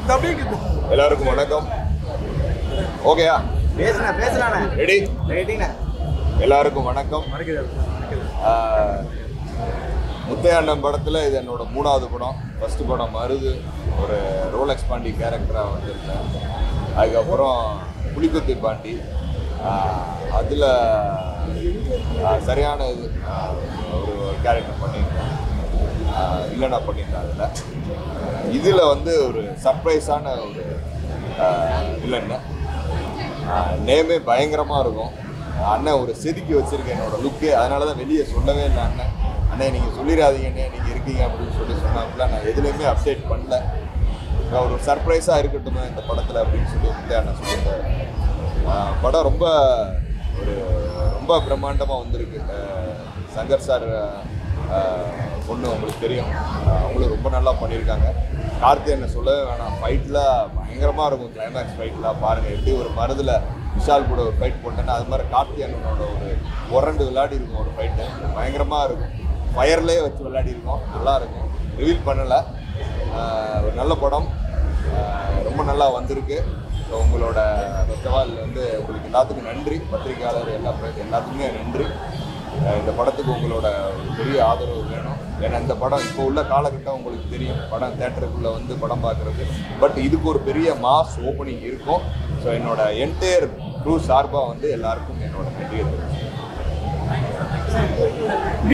எல்லாருக்கும் வணக்கம் ஓகேயா பேசுன பேசுறானே ரெடி ரெடிண்ணே எல்லாருக்கும் வணக்கம் ஆஹ், முத்தையாண்டம் படத்தில் இது என்னோட மூணாவது படம் ஃபர்ஸ்ட் படம் மருது ஒரு ரோலக்ஸ் பாண்டி கேரக்டராக வந்திருந்தேன் அதுக்கப்புறம் புலிக்குத்தி பாண்டி அதில் சரியான இது ஆஹ், ஒரு கேரக்டர் பண்ணியிருந்தேன் இல்லைனா பண்ணியிருந்தேன் அதில் இதில் வந்து ஒரு சர்ப்ரைஸான ஒரு இல்லைன்னு நேமே பயங்கரமாக இருக்கும் அண்ணன் ஒரு செதுக்கி வச்சிருக்கேன் என்னோட லுக்கே அதனால தான் வெளியே சொல்லவே இல்லை அண்ணன் அண்ணே நீங்கள் சொல்லிடாதீங்கண்ணே நீங்கள் இருக்கீங்க அப்படின்னு சொல்லி சொன்னாப்புல நான் எதுலேயுமே அப்டேட் பண்ணல நான் ஒரு சர்ப்ரைஸாக இருக்கட்டுமே இந்த படத்தில் அப்படின்னு சொல்லி வந்து அண்ணன் சொல்லியிருந்தாரு ஆஹ் படம் ரொம்ப ஒரு ரொம்ப பிரம்மாண்டமாக வந்திருக்கு ஆஹ் சங்கர் சார் பொண்ணு உங்களுக்கு தெரியும் ஆஹ் அவங்களும் ரொம்ப நல்லா பண்ணியிருக்காங்க கார்த்தி என்ன சொல்லவே வேணாம் ஃபைட்டில் பயங்கரமாக இருக்கும் கிளைமேக்ஸ் ஃபைட்டில் பாருங்கள் எப்படி ஒரு மருதில் விஷால் கூட ஒரு ஃபைட் போட்டேன்னா அது மாதிரி கார்த்தி அண்ணனோட ஒரு உரண்டு விளையாடி இருக்கும் ஒரு ஃபைட்டு பயங்கரமாக இருக்கும் ஃபயர்லேயே வச்சு விளையாடி இருக்கோம் நல்லா இருக்கும் ரிவீல் பண்ணலை ஒரு நல்ல படம் ஆஹ் ரொம்ப நல்லா வந்திருக்கு ஸோ உங்களோட ஃபர்ஸ்ட் ஆஃப் ஆல் வந்து உங்களுக்கு எல்லாத்துக்கும் நன்றி பத்திரிகையாளர் எல்லா பேர் எல்லாத்துக்குமே நன்றி ஆஹ் இந்த படத்துக்கு உங்களோட ஒரு பெரிய ஆதரவு வேணும் ஏன்னா இந்த படம் இப்போ உள்ள காலகட்டம் உங்களுக்கு தெரியும் படம் தேட்டருக்குள்ளே வந்து படம் பார்க்குறது பட் இதுக்கு ஒரு பெரிய மாஸ் ஓப்பனிங் இருக்கும் ஸோ என்னோட என்டையர் க்ரூ சார்பாக வந்து எல்லாருக்கும் என்னோட நன்றியை தெரிவிச்சுக்கிறேன்